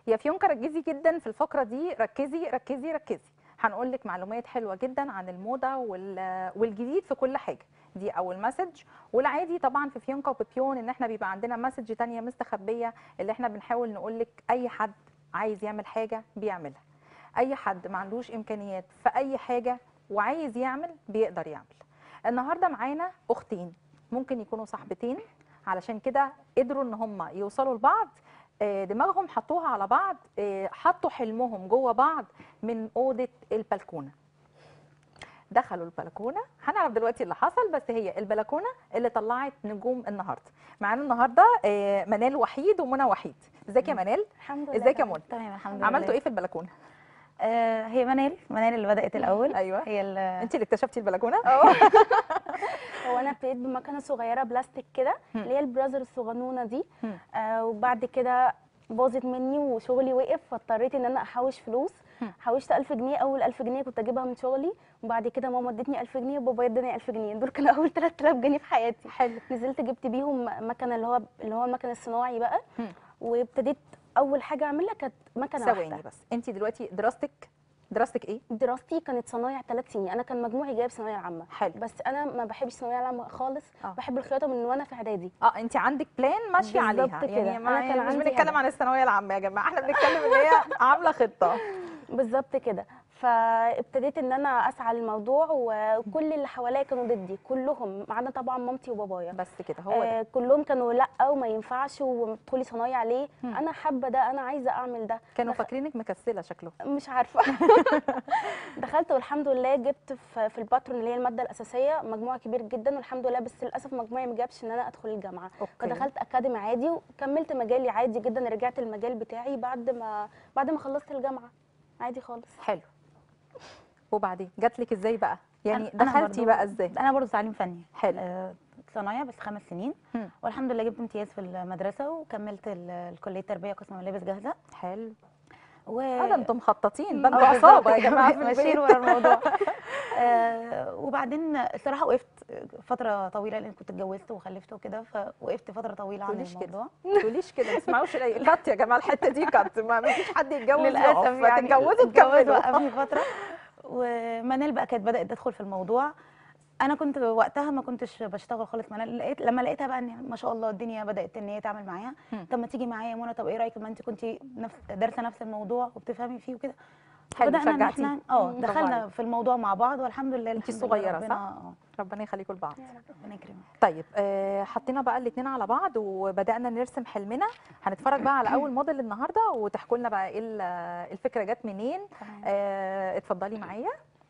يا فيونكه ركزي جدا في الفقره دي ركزي ركزي ركزي هنقول لك معلومات حلوه جدا عن الموضه وال- والجديد في كل حاجه دي اول مسج والعادي طبعا في فيونكا وبيبيون ان احنا بيبقى عندنا مسج تانية مستخبيه اللي احنا بنحاول نقول لك اي حد عايز يعمل حاجه بيعملها اي حد ما عندوش امكانيات في اي حاجه وعايز يعمل بيقدر يعمل النهارده معانا اختين ممكن يكونوا صاحبتين علشان كده قدروا ان هم يوصلوا لبعض آه، دماغهم حطوها على بعض آه، حطوا حلمهم جوه بعض من اوضه البلكونه دخلوا البلكونه هنعرف دلوقتي اللي حصل بس هي البلكونه اللي طلعت نجوم النهارده معانا النهارده آه، منال وحيد ومنى وحيد ازيك يا منال الحمد لله ازيك يا تمام. منى تمام الحمد لله عملتوا ايه في البلكونه آه هي منال منال اللي بدات الاول ايوه هي اللي انت اللي اكتشفتي البلكونه هو انا ابتديت بمكنه صغيره بلاستيك كده هم. اللي هي البرازر الصغنونه دي هم. آه وبعد كده باظت مني وشغلي وقف فاضطريت ان انا احوش فلوس هم. حوشت 1000 جنيه اول 1000 جنيه كنت اجيبها من شغلي وبعد كده ماما ادتني 1000 جنيه وبابا اداني 1000 جنيه دول كانوا اول 3000 جنيه في حياتي حلو نزلت جبت بيهم مكنه اللي هو اللي هو المكن الصناعي بقى هم. وابتديت اول حاجه اعملها كانت مكنه ثواني واحده بس انت دلوقتي دراستك دراستك ايه دراستي كانت صنايع ثلاث سنين انا كان مجموعي جايب ثانويه عامه حلو بس انا ما بحبش الثانويه العامه خالص آه. بحب الخياطه من وانا في اعدادي اه انت عندك بلان ماشيه بالظبط عليها كده. يعني ما أنا كان مش عندي بنتكلم هدف. عن الثانويه العامه يا جماعه احنا بنتكلم ان هي عامله خطه بالظبط كده فابتديت ان انا اسعى للموضوع وكل اللي حواليا كانوا ضدي كلهم ما عدا طبعا مامتي وبابايا بس كده هو ده آه كلهم كانوا لا وما ينفعش وتدخلي صنايع ليه هم. انا حابه ده انا عايزه اعمل ده كانوا دخ- فاكرينك مكسله شكله مش عارفه دخلت والحمد لله جبت في في الباترون اللي هي الماده الاساسيه مجموع كبير جدا والحمد لله بس للاسف مجموعي ما جابش ان انا ادخل الجامعه اوكي فدخلت اكاديمي عادي وكملت مجالي عادي جدا رجعت المجال بتاعي بعد ما بعد ما خلصت الجامعه عادي خالص حلو وبعدين جات لك ازاي بقى يعني أنا- أنا دخلتي برضو- بقى ازاي انا برضه تعليم فني حلو. آه صنايع بس خمس سنين هم. والحمد لله جبت امتياز في المدرسه وكملت ال- الكليه التربيه قسم ملابس جاهزه حلو و اه ده انتم مخططين ده آه، انتوا بالظبط عصابه يا كده، جماعه في ماشيين البيت ورا الموضوع آه وبعدين الصراحه وقفت فتره طويله لان كنت اتجوزت وخلفت وكده فوقفت فتره طويله عن تقوليش كده. الموضوع ما تقوليش كده ما تسمعوش الأي- كات يا جماعه الحته دي كات ما ما فيش حد يتجوز للاسف يقف يعني فتتجوزوا الجواز تكملوا وقفني فتره ومنال بقى كانت بدات تدخل في الموضوع انا كنت وقتها ما كنتش بشتغل خالص منال لقيت لما لقيتها بقى ان ما شاء الله الدنيا بدات ان هي تعمل معايا هم. طب ما تيجي معايا يا منى طب ايه رايك ما انت كنت نفس دارسه نفس الموضوع وبتفهمي فيه وكده حلو بدانا ان شجعتيه احنا اه برافو دخلنا عليك. في الموضوع مع بعض والحمد لله انتي الحمد لله صغيرة، ربنا- صح؟ اه ربنا يخليكم لبعض ربنا يكرمك طيب آه حطينا بقى الاثنين على بعض وبدانا نرسم حلمنا هنتفرج بقى على اول موديل النهارده وتحكوا لنا بقى ايه ال- الفكره جت منين تمام. آه اتفضلي معايا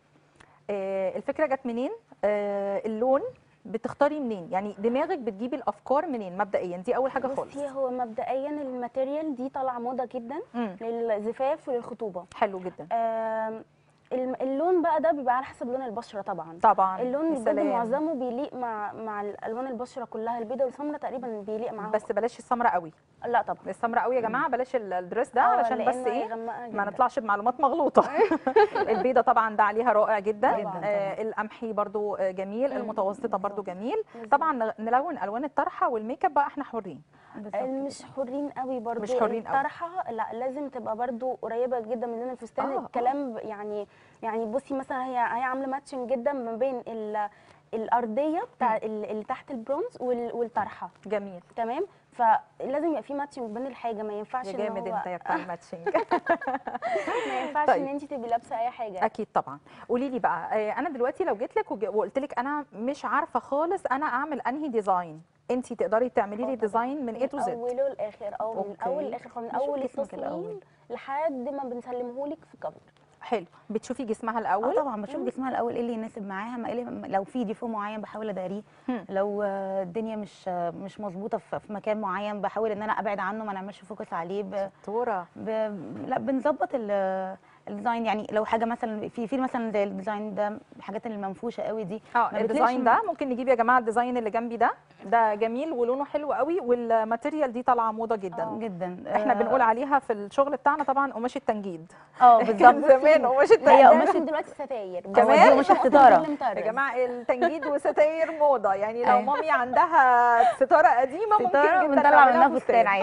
آه الفكره جت منين آه اللون بتختاري منين يعني دماغك بتجيبي الافكار منين مبدئيا دي اول حاجه خالص بصي هو مبدئيا الماتيريال دي طالعه موضه جدا مم. للزفاف وللخطوبه حلو جدا آم، الم- اللون بقى ده بيبقى على حسب لون البشره طبعا طبعا اللون يا بجد سلام. معظمه بيليق مع مع الوان البشره كلها البيضه والسمراء تقريبا بيليق معاهم بس بلاش السمراء قوي لا طبعا السمراء قوي يا جماعه بلاش ال- الدريس ده آه، علشان بس لأنه ايه هيغمقها ما جداً. نطلعش بمعلومات مغلوطه البيضه طبعا ده عليها رائع جدا جداً آه القمحي برضو آه، جميل مم، المتوسطه برضو بالظبط. جميل بالظبط. طبعا نغ- نلون الوان الطرحه والميك اب بقى احنا حرين بالظبط مش حرين قوي برضو مش حرين قوي. الطرحه لا لازم تبقى برضو قريبه جدا من لون الفستان آه، آه. الكلام ب- يعني يعني بصي مثلا هي هي عامله ماتشنج جدا ما بين ال الارضيه بتاع ال- اللي تحت البرونز وال- والطرحه جميل تمام فلازم يبقى في ماتشنج بين الحاجه ما ينفعش يا إن جامد هو- انت يا بتاع الماتشنج ما ينفعش طيب. ان انت تبقي لابسه اي حاجه اكيد طبعا قولي لي بقى آه، انا دلوقتي لو جيت لك وج- وقلت لك انا مش عارفه خالص انا اعمل انهي ديزاين انت تقدري تعملي لي طبعاً. ديزاين من اي تو من زد اوله لاخر او من أوكي. اول لاخر خالص من نشوف اول جسمك التصميم الأول. لحد ما بنسلمهولك في كفر حلو بتشوفي جسمها اه الاول طبعا بشوف جسمها الاول ايه اللي يناسب معاها ما إيه اللي- لو في ديفو معين بحاول اداريه هم. لو آه، الدنيا مش آه، مش مظبوطه في في مكان معين بحاول ان انا ابعد عنه ما نعملش فوكس عليه ب... دكتوره ب... لا بنظبط ال- الديزاين يعني لو حاجه مثلا في في مثلا زي الديزاين ده الحاجات المنفوشه قوي دي اه ما بتلاقيش الديزاين م- ده ممكن نجيب يا جماعه الديزاين اللي جنبي ده ده جميل ولونه حلو قوي والماتيريال دي طالعه موضه جدا آه. جدا احنا آه، بنقول عليها في الشغل بتاعنا طبعا قماش التنجيد اه كان بالظبط زمان قماش هي التنجيد قماش قماش دلوقتي ستاير كمان؟ دي مش الستارة. يا جماعه التنجيد وستاير موضه يعني لو أيوة. مامي عندها ستاره قديمه ممكن ستاره جدا بنطلع نعملها منها فستان عادي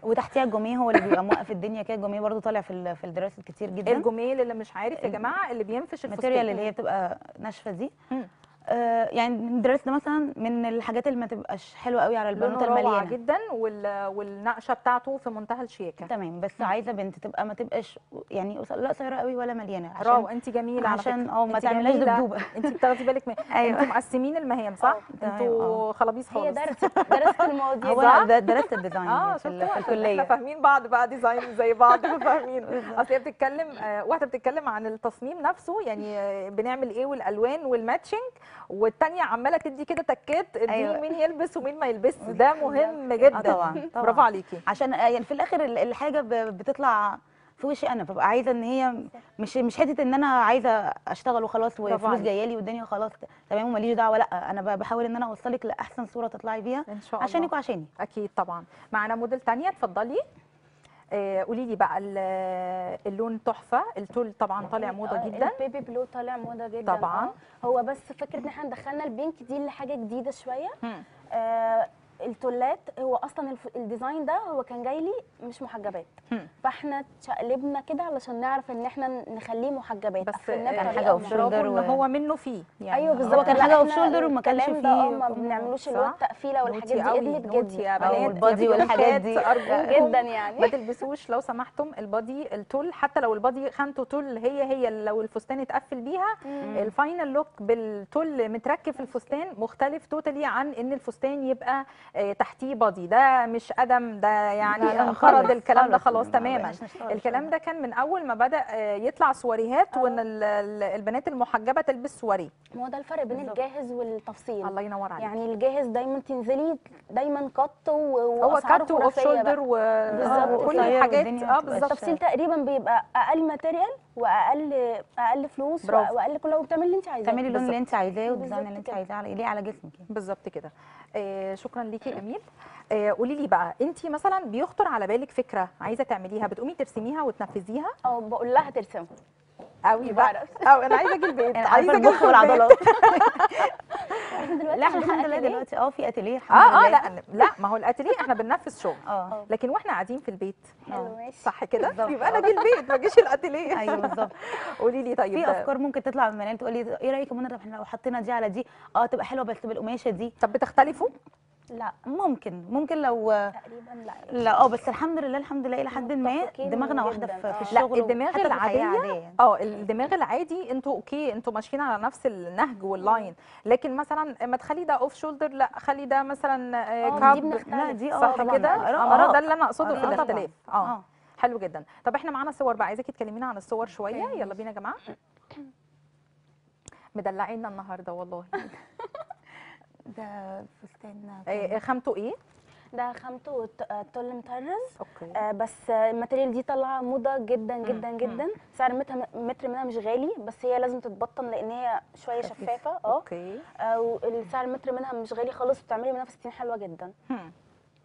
وتحتيها الجوميه هو اللي بيبقى موقف الدنيا كده الجوميه برضو طالع في ال- في الدراسات كتير جدا الجميل اللي مش عارف يا جماعه اللي بينفش الماتيريال الفستان اللي هي بتبقى ناشفه دي مم. آه يعني الدرس ده مثلا من الحاجات اللي ما تبقاش حلوه قوي على البنوته لونه روعه المليانه جدا وال... والنقشه بتاعته في منتهى الشياكه تمام بس عايزه بنت تبقى ما تبقاش يعني قص- لا قصيره قوي ولا مليانه برافو عشان انت جميله على عشان فكرة. اه ما انت تعملهاش جميلة. دبدوبه انت بتاخدي بالك من أيوة. انتوا مقسمين المهام صح اه، تمام، انتوا اه. خلاص هي خالص درست درست المواضيع هو دي. صح؟ انا د- درست الديزاين اه في, ال- شفتوا في عشان احنا الكليه فاهمين بعض بقى ديزاين زي بعض فاهمين اصل هي بتتكلم آه، واحده بتتكلم عن التصميم نفسه يعني آه، بنعمل ايه والالوان والماتشنج والتانيه عماله تدي كده تكات دي أيوة. مين يلبس ومين ما يلبس ده مهم جدا اه طبعا طبعا برافو عليكي عشان آه، يعني في الاخر ال- الحاجه ب- بتطلع في وشي انا ببقى عايزه ان هي مش مش حته ان انا عايزه اشتغل وخلاص برافو وفلوس عليكي. جايه لي والدنيا خلاص تمام وماليش دعوه لا انا ب- بحاول ان انا اوصلك لاحسن صوره تطلعي بيها ان شاء الله عشانك وعشاني اكيد طبعا معانا موديل تانية اتفضلي آه، قولي لي بقى ال- اللون تحفه التول طبعا طالع موضه آه، جدا البيبي بلو طالع موضه جدا طبعاً. آه. هو بس فكره ان احنا دخلنا البينك دي لحاجه جديده شويه مم. آه التولات هو اصلا الف- الديزاين ده هو كان جاي لي مش محجبات هم. فاحنا اتشقلبنا كده علشان نعرف ان احنا نخليه محجبات بس قفلناه آه، بطريقة حاجة معينة. off shoulder برافو ان و- هو منه فيه يعني ايوه هو بالظبط كان لا، حاجة off احنا shoulder وما كانش الكلام ده اه فيه ما كم- بنعملوش اللي هو صح؟ التقفيله والحاجات نوتي دي قوي، قلت نوتي جدا يا آه، بنات يا والبادي والحاجات بنات، دي. ارجوكم جدا يعني ما تلبسوش لو سمحتم البادي التول حتى لو البادي خامته تول هي هي لو الفستان اتقفل بيها الفاينل لوك بالتول متركب في الفستان مختلف توتالي عن ان الفستان يبقى آه، تحتيه بادي ده مش قدم ده لا، يعني لا، انقرض خالص، الكلام ده خالص. خلاص ما تماما بقناش نشتغل الكلام شغل. ده كان من اول ما بدا آه، يطلع سواريهات وان ال- ال- البنات المحجبه تلبس سواري ما هو ده الفرق بين بالظبط. الجاهز والتفصيل الله ينور عليك يعني الجاهز دايما تنزلي دايما قط و- هو واسعاره كات واوف خرافيه شولدر بقى. بالظبط. وكل قصير الحاجات والدنيا اه بتبقى بالظبط التفصيل تقريبا بيبقى اقل ماتيريال واقل اقل فلوس برافو. واقل كل وبتعملي اللي انت عايزاه تعملي اللون اللي بالظبط. انت عايزاه والديزاين بالظبط اللي انت كده. عايزاه على يليق على جسمك يعني. بالظبط كده آه شكرا ليكي يا جميل آه قولي لي بقى انت مثلا بيخطر على بالك فكره عايزه تعمليها بتقومي ترسميها وتنفذيها او بقول لها ترسمها قوي بقى بعرف. او انا عايزه اجي البيت يعني عايزه عارفه اجي المخ البيت والعضلات احنا دلوقتي لا احنا عندنا الحمد لله أتيليه. دلوقتي اه في اتيليه الحمد اه اه لله لا لا ما هو الاتيليه احنا بننفذ شغل اه لكن واحنا قاعدين في البيت حلو ماشي صح كده بالظبط. يبقى انا اجي البيت ما اجيش الاتيليه ايوه بالظبط قولي لي طيب في افكار ممكن تطلع من المنام تقول لي ايه رايك يا منى طب احنا لو حطينا دي على دي اه تبقى حلوه بس بالقماشه دي طب بتختلفوا لا ممكن ممكن لو تقريبا لا لا اه بس الحمد لله الحمد لله الى حد ما متفقين دماغنا واحده جداً، في, آه. في لا الشغل الدماغ وحتى في الحياة العاديه عادية يعني. اه الدماغ العادي انتوا اوكي انتوا ماشيين على نفس النهج واللاين لكن مثلا ما تخلي ده اوف شولدر لا خلي ده مثلا آه، اه كاب دي بنختلف لا دي اه صح طبعاً. كده آه، اه ما آه. ده اللي انا اقصده آه، في طبعاً. الاختلاف اه اه حلو جدا طب احنا معانا صور بقى عايزاكي تكلمينا عن الصور شويه أوكي. يلا بينا يا جماعه مدلعينا النهارده والله ده فستان آه، خامته ايه ده خامته ت- آه، تل مطرز اوكي آه، بس آه، الماتيريال دي طالعه موضه جدا جدا مم. جدا سعر متر متر منها مش غالي بس هي لازم تتبطن لان هي شويه خفيفة. شفافه اه اوكي آه، والسعر متر منها مش غالي خالص وبتعملي منها فساتين حلوه جدا هم.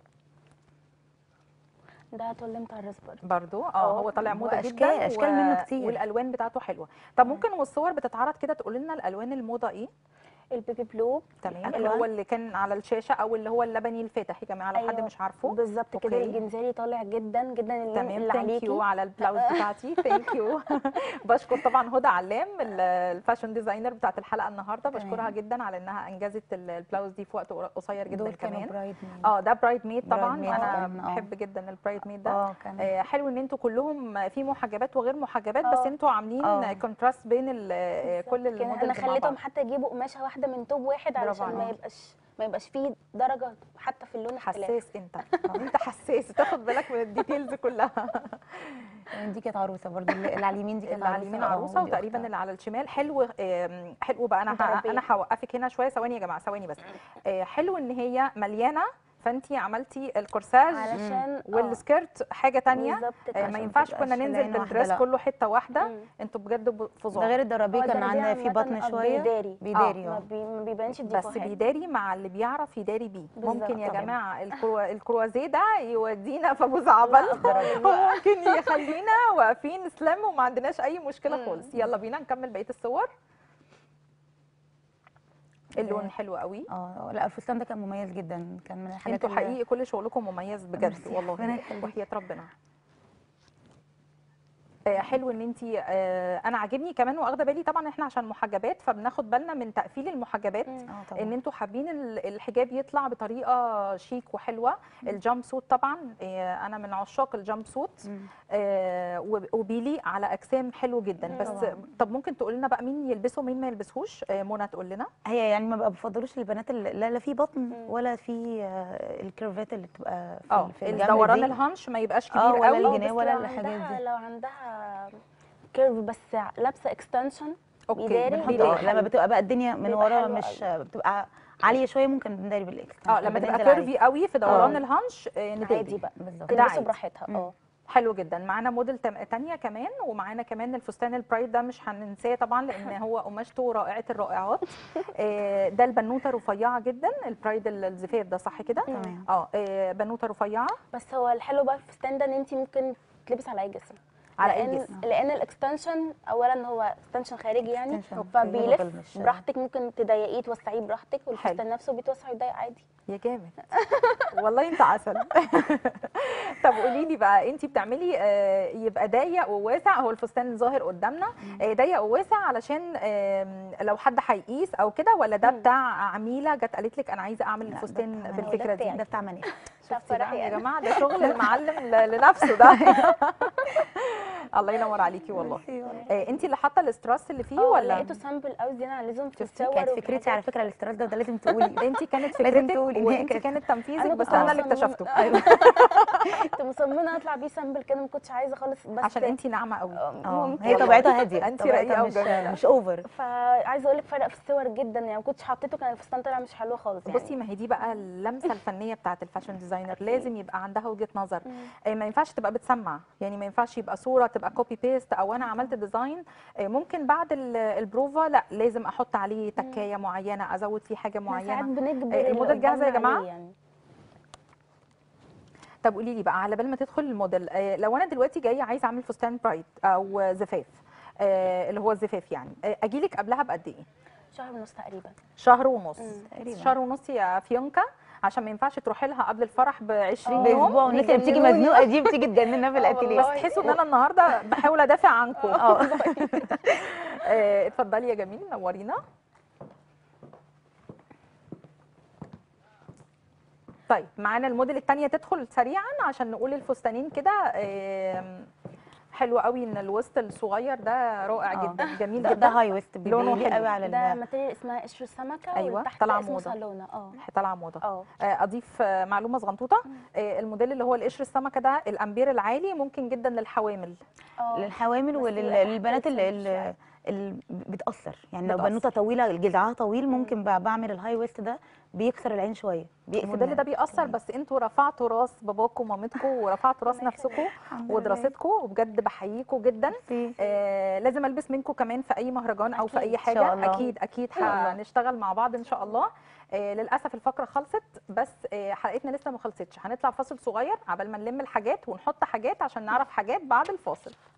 ده تل مطرز برضه برضو اه اه. هو طالع موضه وأشكال- جدا أشكال منه كتير. والالوان بتاعته حلوه طب ممكن والصور بتتعرض كده تقول لنا الالوان الموضه ايه البيبي بلو تمام أكوان. اللي هو اللي كان على الشاشه او اللي هو اللبني الفاتح يا جماعه لو حد أيوة، مش عارفه بالظبط كده أوكي. الجنزاري طالع جدا جدا اللون تمام اللي ثانك عليكي يو على البلاوز بتاعتي ثانك يو بشكر طبعا هدى علام ال- الفاشن ديزاينر بتاعت الحلقه النهارده تمام. بشكرها جدا على انها انجزت ال- البلاوز دي في وقت قصير جدا دول كانوا كمان برايد اه ده برايد ميد طبعا برايد ميد انا كان، آه. بحب جدا البرايد ميد ده اه كان آه، حلو ان انتوا كلهم في محجبات وغير محجبات بس آه. انتوا عاملين آه. كونتراست بين ال- آه، كل كده الموديلز انا مع خليتهم بعض. حتى يجيبوا قماشه واحده من توب واحد برافو علشان ما عليكي. يبقاش ما يبقاش فيه درجه حتى في اللون اختلاف حساس انت انت حساس تاخد بالك من الديتيلز كلها دي كانت عروسه برضو اللي اللي على اليمين دي كانت اللي على اليمين آه، عروسه ودي وتقريبا أختها. اللي على الشمال حلو آم، حلو بقى انا ه- متربية. انا هوقفك هنا شويه ثواني يا جماعه ثواني بس آه، حلو ان هي مليانه فانت عملتي الكورساج علشان آه، والسكيرت حاجه تانية بالظبط آه، كده. ما عشان ينفعش متبقاش كنا ننزل العين واحدة، بالدريس لا. كله حته واحده مم. انتوا بجد ب- ده فظاع غير الدرابيه هو كان الدربية عندها في عامةً بطن آه، شويه بيداري. بيداري ما, اه بي... ما بيبانش بس الديفوهات بيداري مع اللي بيعرف يداري بيه بالظبط. ممكن يا طبعاً. جماعه الكرو... الكروازيه ده يودينا في ابو زعبل خالص. وممكن يخلينا واقفين سلام وما عندناش اي مشكله مم. خالص يلا بينا نكمل بقيه الصور كده. اللون حلو قوي اه لا الفستان ده كان مميز جدا كان من الحاجات انتوا اللي- حقيقي كل شغلكم مميز بجد ميرسي، والله ربنا يخليك. وحياة ربنا آه، حلو ان انت انا عاجبني كمان واخده بالي طبعا احنا عشان محجبات فبناخد بالنا من تقفيل المحجبات مم. اه طبعا ان انتوا حابين ال- الحجاب يطلع بطريقه شيك وحلوه الجامب سوت طبعا آه، انا من عشاق الجامب سوت مم. آه، وب- وبيليق على اجسام حلو جدا مم. بس طبعاً. طب ممكن تقول لنا بقى مين يلبسه ومين ما يلبسهوش آه، منى تقول لنا هي يعني ما بقى بفضلوش البنات اللي لا لا في بطن مم. ولا في آه، الكرافات اللي بتبقى في, اه في الجنب الدوران دي. الهانش ما يبقاش كبير آه، ولا قوي الجناب بس ولا لو الحاجات عندها دي. لو عندها كيرف بس لابسه اكستنشن اوكي بيداري بنحط بيداري. اه حلو. لما بتبقى بقى الدنيا من بيبقى ورا حلو مش قوي. بتبقى عاليه شويه ممكن نداري بالاكس اه لما تبقى بننزل عادي. كيرفي قوي في دوران آه. الهانش آه، نداري عادي بقى بالظبط ده تلبسه عادي. براحتها مم. اه حلو جدا معانا موديل تم- تانية كمان ومعانا كمان الفستان البرايد ده مش هننساه طبعا لان هو قماشته رائعه الرائعات آه، ده البنوته رفيعه جدا البرايد ال- الزفاف ده صح كده تمام اه آه، بنوته رفيعه بس هو الحلو بقى في الفستان ده ان انت ممكن تلبس على اي جسم على اي لان جسم لان الاكستنشن اولا هو اكستنشن خارجي يعني extension. فبيلف removable مش- براحتك ممكن تضيقيه توسعيه براحتك والفستان نفسه بيتوسع ويضيق عادي يا جامد والله انت عسل طب قولي لي بقى انت بتعملي آه، يبقى ضيق وواسع هو الفستان ظاهر قدامنا آه، ضيق وواسع علشان آم، لو حد هيقيس او كده ولا ده مم. بتاع عميله جت قالت لك انا عايزه اعمل لا، ده الفستان بتاع- بالفكره ده دي بتاعي. ده بتاع منى شفتي بقى يا يعني. جماعه ده شغل المعلم ل- لنفسه ده الله ينور عليكي والله انت اللي حاطه الاستراس اللي فيه اه ولا لقيته سامبل قوي زياده عن اللزوم في شفتي الصور كانت وفي فكرتي على الحاجات. فكره الاستراس ده وده لازم تقولي انت كانت لازم فكرتك تقولي إن هي وانت كانت- كانت تنفيذك أنا بس كنت انا اللي مصممة- اكتشفته ايوه كنت مصممه اطلع بيه سامبل كده ما كنتش عايزه خالص بس عشان انت ناعمه قوي اه ممكن. هي طبيعتها هاديه أنتي طبيعتها رقيقة مش وجميلة. مش اوفر فعايزه اقول لك فرق في الصور جدا يعني ما كنتش حطيته كان الفستان طلع مش حلو خالص يعني بصي ما هي دي بقى اللمسه الفنيه بتاعه الفاشن ديزاينر لازم يبقى عندها وجهه نظر مم. آه، ما ينفعش تبقى بتسمع يعني ما ينفعش يبقى صوره تبقى كوبي بيست او انا عملت ديزاين آه، ممكن بعد ال- البروفا لا لازم احط عليه تكايه معينه ازود فيه حاجه إحنا ساعات معينه بنجبر آه، اللي الموديل جاهزة يا قدامنا جماعة؟ عليه يعني. طب قولي لي بقى على بال ما تدخل الموديل آه، لو انا دلوقتي جايه عايزه اعمل فستان برايد او زفاف آه، اللي هو الزفاف يعني اجي لك قبلها بقد ايه شهر ونص تقريبا شهر ونص مم. تقريبا. شهر ونص يا فيونكا عشان ما ينفعش تروحي لها قبل الفرح ب 20 آه. يوم باسبوع والناس اللي بتيجي بيجننوني. مزنوقه دي بتيجي تجننا في آه الاتيليه بس والله. تحسوا ان انا النهارده بحاول ادافع عنكم اه آه، اتفضلي يا جميل نورينا طيب معانا الموديل الثانيه تدخل سريعا عشان نقول الفستانين كده آم، حلو قوي ان الوسط الصغير ده رائع آه. جدا جميل ده, ده جدا هاي ويست لونه بيليق حلو. قوي على ده ال- ماتيريال اسمها قشر السمكه أيوة، والتحت طالعة ده اسمه موضة. صالونه اه طالعه موضه اه آه، اضيف آه، معلومه صغنطوطه آه، الموديل اللي هو القشر السمكه ده الامبير العالي ممكن جدا للحوامل اه للحوامل بس وللبنات اللي, الأحداث اللي, اللي بتأثر يعني لو بتأثر. بنوته طويله جذعها طويل ممكن بقى بعمل الهاي ويست ده بيكسر العين شويه بيقفل الموديل ده بيأثر بس انتوا رفعتوا راس باباكم ومامتكم ورفعتوا راس ربنا نفسكم الحمد لله. ودراستكم وبجد بحييكم جدا ميرسي. آه لازم البس منكم كمان في اي مهرجان او في أكيد. اي إن شاء حاجه الله. اكيد اكيد شاء الله. هنشتغل مع بعض ان شاء الله آه للاسف الفقره خلصت بس آه حلقتنا لسه ما خلصتش هنطلع فاصل صغير عبال ما نلم الحاجات ونحط حاجات عشان نعرف حاجات بعد الفاصل